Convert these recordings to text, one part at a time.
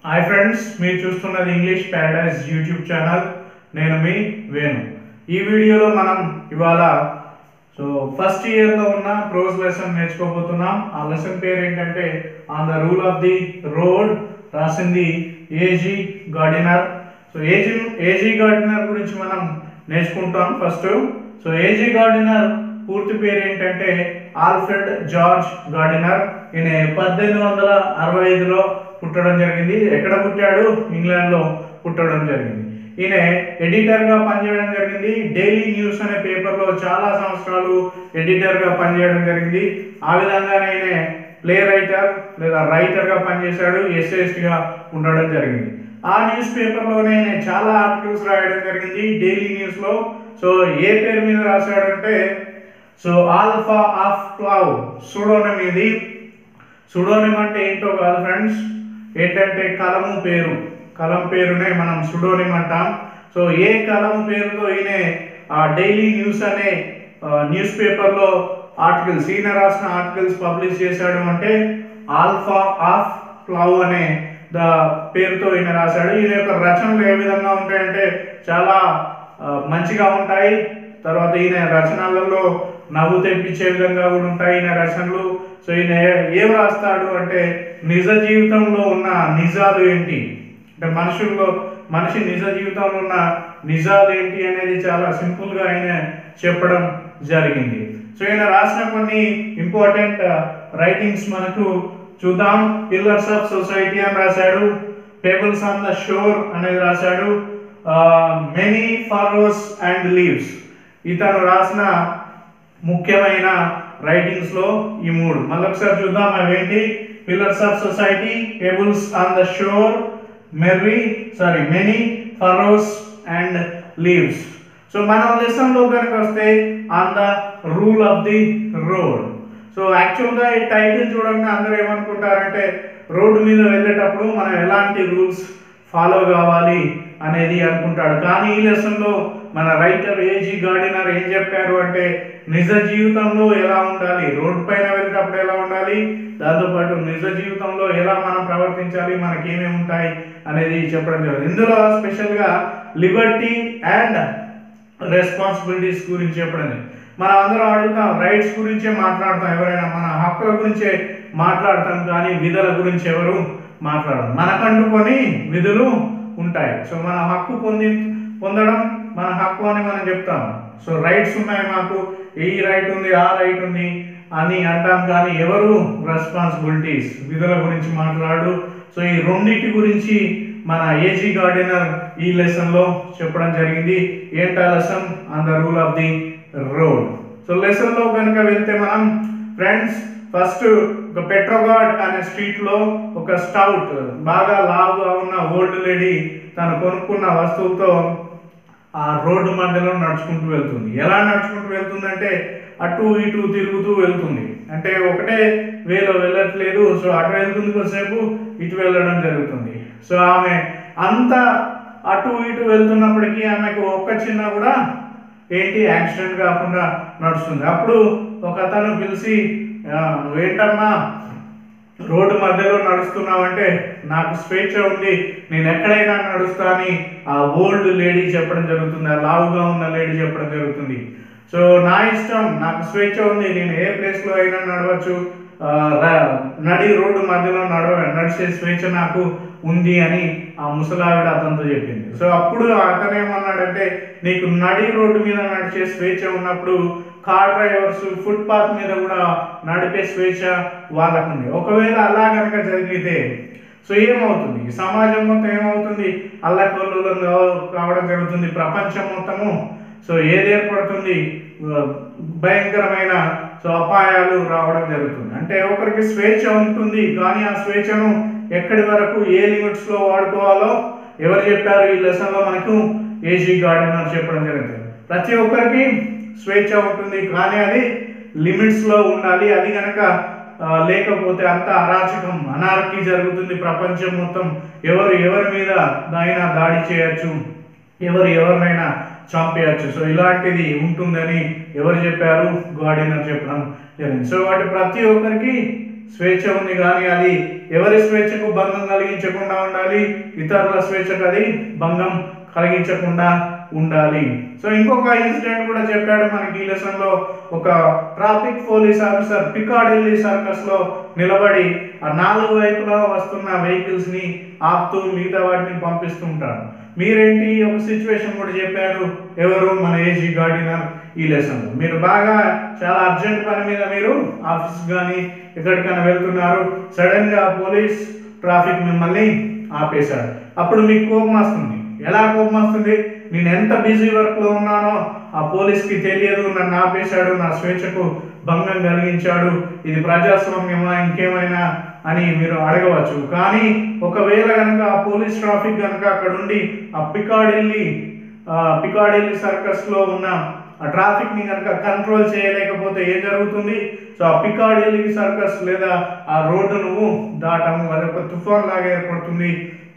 Hi friends మీరు చూస్తున్నది English Paradise YouTube channel నేను మీ వేణు ఈ వీడియోలో మనం ఇవాళ సో ఫస్ట్ ఇయర్లో ఉన్న ప్రోస్ లెసన్ నేర్చుకోబోతున్నాం ఆ లెసన్ పేరు ఏంటంటే on the rule of the road రాసింది A G Gardiner so A G A G Gardiner గురించి మనం నేర్చుకుంటాం ఫస్ట్ సో ఏజీ గార్డినర్ పూర్తి పేరు ఏంటంటే ఆల్ఫ్రెడ్ జార్జ్ గార్డినర్ ఈయన పద్దెనిమిది వందల అరవై ఐదులో పుట్టడం జరిగింది ఎక్కడ పుట్టాడు ఇంగ్లాండ్లో పుట్టడం జరిగింది ఈయన ఎడిటర్గా పనిచేయడం జరిగింది డైలీ న్యూస్ అనే పేపర్లో చాలా సంవత్సరాలు ఎడిటర్గా పనిచేయడం జరిగింది ఆ విధంగానే ఈయన ప్లే రైటర్ లేదా రైటర్గా పనిచేశాడు ఎస్ఎస్గా ఉండడం జరిగింది ఆ న్యూస్ పేపర్లోనే ఆయన చాలా ఆర్టికల్స్ రాయడం జరిగింది డైలీ న్యూస్లో సో ఏ పేరు మీద రాశాడంటే so alpha of plough pseudonym ఇది సుడోనిమ్ అంటే ఏంటో కాదు ఫ్రెండ్స్ ఏంటంటే కలము పేరు కలం పేరునే మనం సుడోనిమ్ అంటాం సో ఏ కలము పేరుతో ఈయన ఆ డైలీ న్యూస్ అనే న్యూస్ పేపర్లో ఆర్టికల్స్ ఈయన రాసిన ఆర్టికల్స్ పబ్లిష్ చేశాడు అంటే ఆల్ఫా ఆఫ్ క్లౌ అనే ద పేరుతో ఈయన రాశాడు ఈయన యొక్క రచనలు ఏ విధంగా ఉంటాయంటే చాలా ఆ, మంచిగా ఉంటాయి తర్వాత ఈయన రచనలలో నవ్వు తెప్పించే విధంగా కూడా ఉంటాయి ఈయన రచనలు సో ఈయన ఏ- ఏం రాస్తాడు అంటే నిజ జీవితంలో ఉన్న నిజాలు ఏంటి అంటే మనుషుల్లో మనిషి నిజ జీవితంలో ఉన్న నిజాలు ఏంటి అనేది చాలా సింపుల్గా ఆయన చెప్పడం జరిగింది సో ఈయన రాసిన కొన్ని ఇంపార్టెంట్ రైటింగ్స్ మనకు చూద్దాం పిల్లర్స్ ఆఫ్ సొసైటీ అని రాశాడు పేబుల్స్ ఆన్ ద షోర్ అనేది రాశాడు మెనీ ఫారోస్ అండ్ లీవ్స్ ఇతను రాసిన ముఖ్యమైన రైటింగ్స్ లో ఈ మూడు మళ్ళీ ఒకసారి చూద్దాం అవేంటి pillars of society tables on the shore merry sorry many furrows and leaves so మనం లెసన్ లో కనుక వస్తే on the rule of the road so యాక్చువల్గా ఈ టైటిల్ చూడంగానే అందరూ ఏమనుకుంటారంటే రోడ్డు మీద వెళ్ళేటప్పుడు మనం ఎలాంటి రూల్స్ ఫాలో కావాలి అనేది అనుకుంటాడు కానీ ఈ లెసన్లో మన రైటర్ ఏజీ గార్డినర్ ఏం చెప్పారు అంటే నిజ జీవితంలో ఎలా ఉండాలి రోడ్ పైన వెళ్ళేటప్పుడు ఎలా ఉండాలి దాంతోపాటు నిజ జీవితంలో ఎలా మనం ప్రవర్తించాలి మనకి ఏమేమి ఉంటాయి అనేది చెప్పడం జరిగింది ఇందులో స్పెషల్గా లిబర్టీ అండ్ రెస్పాన్సిబిలిటీస్ గురించి చెప్పడం జరిగింది. మనం అందరం అడుగుతాం రైట్స్ గురించే మాట్లాడతాం ఎవరైనా మన హక్కుల గురించే మాట్లాడతాం కానీ విధుల గురించి ఎవరు మాట్లాడడం మనకంటూ కొన్ని విధులు ఉంటాయి సో మన హక్కు పొంది పొందడం మన హక్కు అని మనం చెప్తాం సో రైట్స్ ఉన్నాయి మాకు ఈ రైట్ ఉంది ఆ రైట్ ఉంది అని అంటాం కానీ ఎవరు రెస్పాన్సిబిలిటీస్ విధుల గురించి మాట్లాడు సో ఈ రెండింటి గురించి మన ఏజీ గార్డెనర్ ఈ లెసన్లో చెప్పడం జరిగింది ఏంటా lesson on the rule of the road so లెసన్లో కనుక వెళ్తే మనం ఫ్రెండ్స్ ఫస్ట్ ఒక పెట్రోగాడ్ అనే స్ట్రీట్ లో ఒక స్టౌట్ బాగా లావుగా ఉన్న ఓల్డ్ లేడీ తను కొనుక్కున్న వస్తువుతో ఆ రోడ్డు మధ్యలో నడుచుకుంటూ వెళ్తుంది ఎలా నడుచుకుంటూ వెళ్తుందంటే అటు ఇటు తిరుగుతూ వెళ్తుంది అంటే ఒకటే వేలో వెళ్ళట్లేదు సో అటు వెళ్తుంది కొద్దిసేపు ఇటు వెళ్ళడం జరుగుతుంది సో ఆమె అంత అటు ఇటు వెళ్తున్నప్పటికీ ఆమెకు ఒక్క చిన్న కూడా ఏంటి యాక్సిడెంట్ కాకుండా నడుస్తుంది అప్పుడు ఒక అతను పిలిచి "ఆ, నువ్వేంటమ్మా రోడ్డు మధ్యలో నడుస్తున్నావంటే నాకు స్వేచ్ఛ ఉంది నేను ఎక్కడైనా నడుస్తా అని ఆ ఓల్డ్ లేడీ చెప్పడం జరుగుతుంది ఆ లావుగా ఉన్న లేడీ చెప్పడం జరుగుతుంది సో నా ఇష్టం నాకు స్వేచ్ఛ ఉంది నేను ఏ ప్లేస్లో అయినా నడవచ్చు ఆ, ర- నడి రోడ్డు మధ్యలో నడవ నడిచే స్వేచ్ఛ నాకు ఉంది అని ఆ ముసలావిడ అతనితో చెప్పింది సో అప్పుడు అతను ఏమన్నాడంటే నీకు నడి రోడ్డు మీద నడిచే స్వేచ్ఛ ఉన్నప్పుడు కార్ డ్రైవర్స్ ఫుట్పాత్ మీద కూడా నడిపే స్వేచ్ఛ వాళ్ళకు ఉంది ఒకవేళ అలా కనుక జరిగితే సో ఏమవుతుంది ఈ సమాజం మొత్తం ఏమవుతుంది అల్లకొల్లులం కావడం జరుగుతుంది ప్రపంచం మొత్తము సో ఏది ఏర్పడుతుంది ఆ, భయంకరమైన సో అపాయాలు రావడం జరుగుతుంది అంటే ఒకరికి స్వేచ్ఛ ఉంటుంది కానీ ఆ స్వేచ్ఛను ఎక్కడి వరకు ఏ లిమిట్స్ లో వాడుకోవాలో ఎవరు చెప్పారు ఈ లెసన్ లో మనకు ఏజీ గార్డెనర్ చెప్పడం జరుగుతుంది ప్రతి ఒక్కరికి స్వేచ్ఛ ఉంటుంది కానీ అది లిమిట్స్ లో ఉండాలి అది కనుక ఆ, లేకపోతే అంత అరాచకం అనార్కీ జరుగుతుంది ప్రపంచం మొత్తం ఎవరు ఎవరి మీద అయినా దాడి చేయొచ్చు ఎవరు ఎవరినైనా చంపేయచ్చు సో ఇలాంటిది ఉంటుందని ఎవరు చెప్పారు గార్డెనర్ చెప్పడం జరిగింది సో వాటి ప్రతి ఒక్కరికి స్వేచ్ఛ ఉంది కానీ అది ఎవరి స్వేచ్ఛకు భంగం కలిగించకుండా ఉండాలి ఇతరుల స్వేచ్ఛకు అది భంగం కలిగించకుండా ఉండాలి సో ఇంకొక ఇన్సిడెంట్ కూడా చెప్పాడు మనకి ఈ లెసన్ లో ఒక traffic police officer Piccadilly circus లో నిలబడి ఆ నాలుగు వైపులా వస్తున్న వెహికల్స్ ని ఆపుతూ మిగతా వాటిని పంపిస్తుంటాడు మీరేంటి ఒక సిచ్యువేషన్ కూడా చెప్పారు ఎవరు మన ఏజీ గార్డినర్ ఈ లెసన్ లో మీరు బాగా చాలా అర్జెంట్ పని మీద మీరు ఆఫీస్ కానీ ఎక్కడికైనా వెళ్తున్నారు సడన్ గా పోలీస్ ట్రాఫిక్ మిమ్మల్ని ఆపేశాడు అప్పుడు మీకు కోపం వస్తుంది ఎలా కోపం వస్తుంది నేను ఎంత బిజీ వర్క్ లో ఉన్నానో ఆ పోలీస్కి తెలియదు నన్ను ఆపేశాడు నా స్వేచ్ఛకు భంగం కలిగించాడు ఇది ప్రజాస్వామ్యమా ఇంకేమైనా అని మీరు అడగవచ్చు కానీ ఒకవేళ కనుక ఆ పోలీస్ ట్రాఫిక్ కనుక అక్కడ ఉండి ఆ పికాడిల్లీ ఆ పికాడిల్లీ సర్కస్ లో ఉన్న ఆ ట్రాఫిక్ ని కనుక కంట్రోల్ చేయలేకపోతే ఏం జరుగుతుంది సో ఆ పికాడిల్లీ సర్కస్ లేదా ఆ రోడ్డు నువ్వు దాటము అది ఒక తుఫాన్ లాగా ఏర్పడుతుంది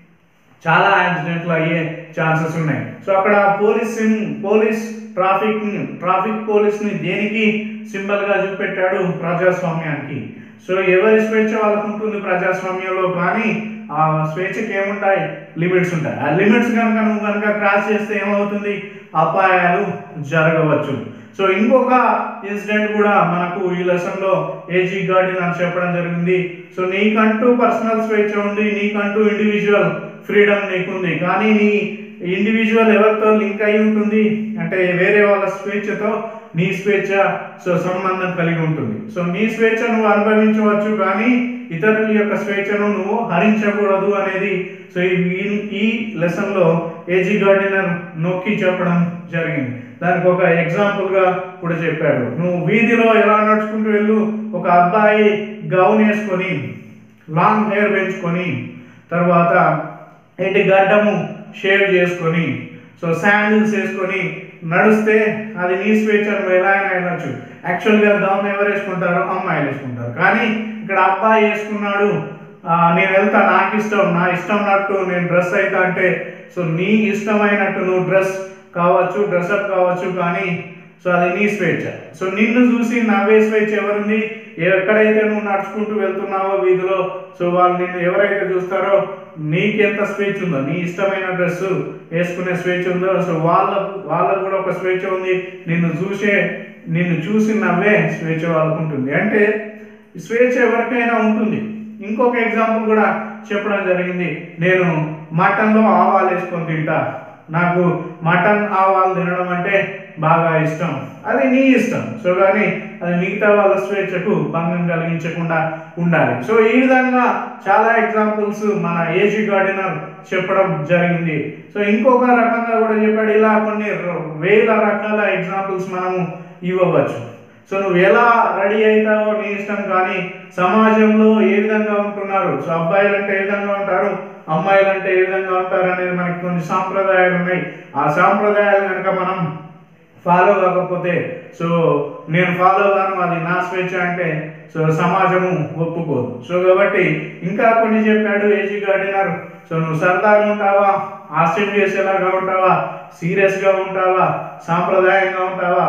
చాలా యాక్సిడెంట్లు అయ్యే ఛాన్సెస్ ఉన్నాయి సో అక్కడ పోలీస్ సిమ్ పోలీస్ ట్రాఫిక్ ట్రాఫిక్ పోలీస్ని దేనికి సింబల్గా చూపెట్టాడు ప్రజాస్వామ్యానికి సో ఎవరి స్వేచ్ఛ వాళ్ళకు ఉంటుంది ప్రజాస్వామ్యంలో కానీ ఆ స్వేచ్ఛకి ఏముంటాయి లిమిట్స్ ఉంటాయి ఆ లిమిట్స్ కనుక నువ్వు కనుక క్రాస్ చేస్తే ఏమవుతుంది అపాయాలు జరగవచ్చు సో ఇంకొక ఇన్సిడెంట్ కూడా మనకు ఈ లెసన్ లో ఏజీ గార్డెన్ అని చెప్పడం జరిగింది సో నీకంటూ పర్సనల్ స్వేచ్ఛ ఉంది నీకంటూ ఇండివిజువల్ ఫ్రీడమ్ నీకుంది కానీ నీ ఇండివిజువల్ ఎవరితో లింక్ అయి ఉంటుంది అంటే వేరే వాళ్ళ స్వేచ్ఛతో నీ స్వేచ్ఛ సో సంబంధం కలిగి ఉంటుంది సో నీ స్వేచ్ఛ నువ్వు అనుభవించవచ్చు కానీ ఇతరుల యొక్క స్వేచ్ఛను నువ్వు హరించకూడదు అనేది సో ఈ ఈ లెసన్లో ఏజీ గార్డెనర్ నొక్కి చెప్పడం జరిగింది దానికి ఒక ఎగ్జాంపుల్గా కూడా చెప్పాడు నువ్వు వీధిలో ఎలా నడుచుకుంటూ వెళ్ళు ఒక అబ్బాయి గౌన్ వేసుకొని లాంగ్ హెయిర్ పెంచుకొని తర్వాత ఏంటి గడ్డము షేవ్ చేసుకొని సో శాండిల్స్ వేసుకొని నడిస్తే అది నీ స్వేచ్ఛ నువ్వు ఎలా అయినా వెళ్ళచ్చు యాక్చువల్గా గౌన్ ఎవరు వేసుకుంటారు అమ్మాయిలు వేసుకుంటారు కానీ ఇక్కడ అబ్బాయి వేసుకున్నాడు ఆ, నేను వెళ్తా నాకు ఇష్టం నా ఇష్టం నట్టు నేను డ్రెస్ అవుతా అంటే సో నీ ఇష్టమైనట్టు నువ్వు డ్రెస్ కావచ్చు డ్రెస్అప్ కావచ్చు కానీ సో అది నీ స్వేచ్ఛ సో నిన్ను చూసి నవ్వే స్వేచ్ఛ ఎవరుంది ఎక్కడైతే నువ్వు నడుచుకుంటూ వెళ్తున్నావో వీధిలో సో వాళ్ళు నిన్ను ఎవరైతే చూస్తారో నీకెంత స్వేచ్ఛ ఉందో నీ ఇష్టమైన డ్రెస్ వేసుకునే స్వేచ్ఛ ఉందో సో వాళ్ళకు వాళ్ళకు కూడా ఒక స్వేచ్ఛ ఉంది నిన్ను చూసే నిన్ను చూసి నవ్వే స్వేచ్ఛ వాళ్ళకు ఉంటుంది అంటే స్వేచ్ఛ ఎవరికైనా ఉంటుంది ఇంకొక ఎగ్జాంపుల్ కూడా చెప్పడం జరిగింది నేను మటన్లో ఆవాలు వేసుకొని తింటా నాకు మటన్ ఆవాలు తినడం అంటే బాగా ఇష్టం అది నీ ఇష్టం సో కానీ అది మిగతా వాళ్ళ స్వేచ్ఛకు భంగం కలిగించకుండా ఉండాలి సో ఈ విధంగా చాలా ఎగ్జాంపుల్స్ మన ఏజీ గార్డెనర్ చెప్పడం జరిగింది సో ఇంకొక రకంగా కూడా చెప్పాడు ఇలా కొన్ని ర- వేల రకాల ఎగ్జాంపుల్స్ మనము ఇవ్వవచ్చు సో నువ్వు ఎలా రెడీ అవుతావో నీ ఇష్టం కానీ సమాజంలో ఏ విధంగా ఉంటున్నారు సో అబ్బాయిలు అంటే ఏ విధంగా ఉంటారు అమ్మాయిలు అంటే ఏ విధంగా ఉంటారు అనేది మనకి కొన్ని సాంప్రదాయాలు ఉన్నాయి ఆ సాంప్రదాయాలు కనుక మనం ఫాలో కాకపోతే సో నేను ఫాలో కాను అది నా స్వేచ్ఛ అంటే సో సమాజము ఒప్పుకోదు సో కాబట్టి ఇంకా కొన్ని చెప్పాడు ఏజీ గార్డెనర్ సో నువ్వు సరదాగా ఉంటావా హాస్యం చేసేలాగా ఉంటావా సీరియస్గా ఉంటావా సాంప్రదాయంగా ఉంటావా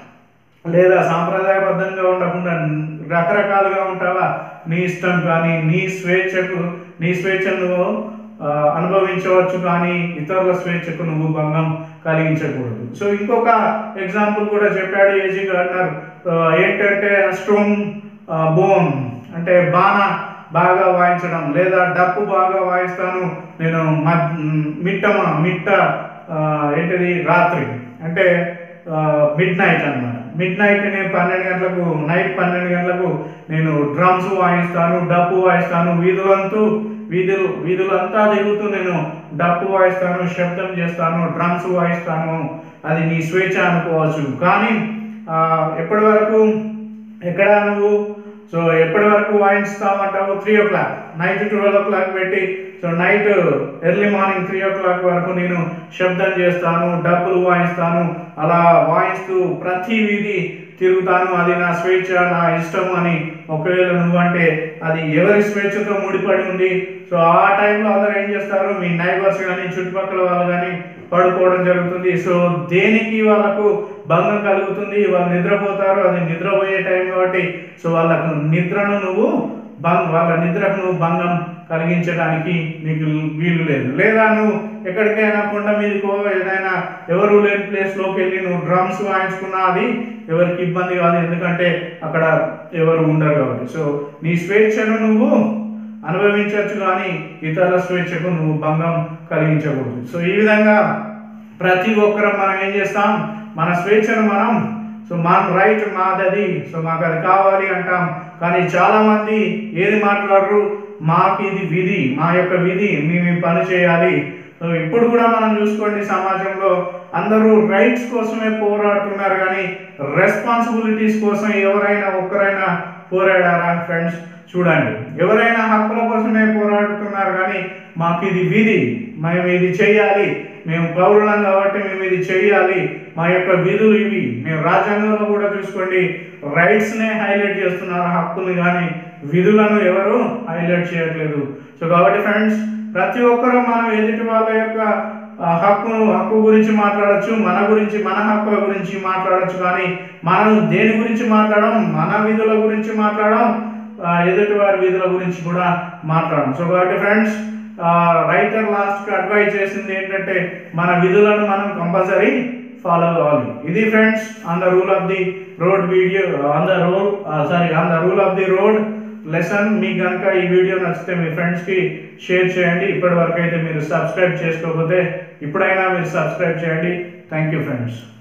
లేదా సాంప్రదాయబద్ధంగా ఉండకుండా రకరకాలుగా ఉంటావా నీ ఇష్టం కానీ నీ స్వేచ్ఛకు నీ స్వేచ్ఛను నువ్వు ఆ, అనుభవించవచ్చు కానీ ఇతరుల స్వేచ్ఛకు నువ్వు భంగం కలిగించకూడదు సో ఇంకొక ఎగ్జాంపుల్ కూడా చెప్పాడు ఏజీ గార్డనర్ ఆ, ఏంటంటే స్ట్రోంగ్ బోన్ అంటే బాణ బాగా వాయించడం లేదా డప్పు బాగా వాయిస్తాను నేను మద్ మిట్ట మిట్ట ఆ, ఏంటిది రాత్రి అంటే మిడ్ నైట్ అనమాట మిడ్ నైట్ నేను పన్నెండు గంటలకు నైట్ పన్నెండు గంటలకు నేను డ్రమ్స్ వాయిస్తాను డప్పు వాయిస్తాను వీధులంతూ వీధులు వీధులంతా తిరుగుతూ నేను డప్పు వాయిస్తాను శబ్దం చేస్తాను డ్రమ్స్ వాయిస్తాను అది నీ స్వేచ్ఛ అనుకోవచ్చు కానీ ఆ, ఎప్పటి వరకు ఎక్కడ నువ్వు సో ఎప్పటి వరకు వాయిస్తావు అంటావు three o'clock night twelve o'clock పెట్టి so night early morning three o'clock వరకు నేను శబ్దం చేస్తాను డబ్బులు వాయిస్తాను అలా వాయిస్తూ ప్రతి వీధి తిరుగుతాను అది నా స్వేచ్ఛ నా ఇష్టం అని ఒకవేళ నువ్వంటే అది ఎవరి స్వేచ్ఛతో ముడిపడి ఉంది సో ఆ టైంలో అందరూ ఏం చేస్తారు మీ నైబర్స్ కానీ చుట్టుపక్కల వాళ్ళు కానీ పడుకోవడం జరుగుతుంది సో దేనికి వాళ్ళకు భంగం కలుగుతుంది వాళ్ళు నిద్రపోతారు అది నిద్రపోయే టైం కాబట్టి సో వాళ్ళకు నిద్రను నువ్వు భంగ వాళ్ళ నిద్రకు నువ్వు భంగం కలిగించడానికి నీకు వీలు లేదు లేదా నువ్వు ఎక్కడికైనా కొండ మీదకో ఏదైనా ఎవరు లేని ప్లేస్లోకి వెళ్ళి నువ్వు డ్రమ్స్ వాయించుకున్నా అది ఎవరికి ఇబ్బంది కాదు ఎందుకంటే అక్కడ ఎవరు ఉండరు కాబట్టి సో నీ స్వేచ్ఛను నువ్వు అనుభవించవచ్చు కానీ ఇతరుల స్వేచ్ఛకు నువ్వు భంగం కలిగించకూడదు సో ఈ విధంగా ప్రతి ఒక్కరం మనం ఏం చేస్తాం మన స్వేచ్ఛను మనం సో మన రైట్ మాదది సో మాకు అది కావాలి అంటాం కానీ చాలా మంది ఏది మాట్లాడరు మాకు ఇది విధి మా యొక్క విధి మేము ఈ పని చేయాలి సో ఇప్పుడు కూడా మనం చూసుకోండి సమాజంలో అందరూ రైట్స్ కోసమే పోరాడుతున్నారు కానీ రెస్పాన్సిబిలిటీస్ కోసం ఎవరైనా ఒక్కరైనా పోరాడారా ఫ్రెండ్స్ చూడండి ఎవరైనా హక్కుల కోసమే పోరాడుతున్నారు కానీ మాకు ఇది విధి మేము ఇది చేయాలి మేము పౌరులం కాబట్టి మేము ఇది చేయాలి మా యొక్క విధులు ఇవి మేము రాజ్యాంగంలో కూడా చూసుకోండి రైట్స్నే హైలైట్ చేస్తున్నారు హక్కులు కానీ విధులను ఎవరు హైలైట్ చేయట్లేదు సో కాబట్టి ఫ్రెండ్స్ ప్రతి ఒక్కరూ మనం ఎదుటి వాళ్ళ యొక్క ఆ, హక్కును హక్కు గురించి మాట్లాడొచ్చు మన గురించి మన హక్కుల గురించి మాట్లాడొచ్చు కానీ మనం దేని గురించి మాట్లాడడం మన విధుల గురించి మాట్లాడడం ఆ, ఎదుటి వారి విధుల గురించి కూడా మాట్లాడడం సో కాబట్టి ఫ్రెండ్స్ రైటర్ లాస్ట్ అడ్వైజ్ చేసింది ఏంటంటే మన విధులను మనం కంపల్సరీ ఫాలో కావాలి ఇది friends on the rule of the road video on the road sorry on the rule of the road lesson మీకు కనుక ఈ వీడియో నచ్చితే మీ ఫ్రెండ్స్కి షేర్ చేయండి ఇప్పటి వరకు అయితే మీరు సబ్స్క్రైబ్ చేసుకోకపోతే ఇప్పుడైనా మీరు సబ్స్క్రైబ్ చేయండి థ్యాంక్ యూ ఫ్రెండ్స్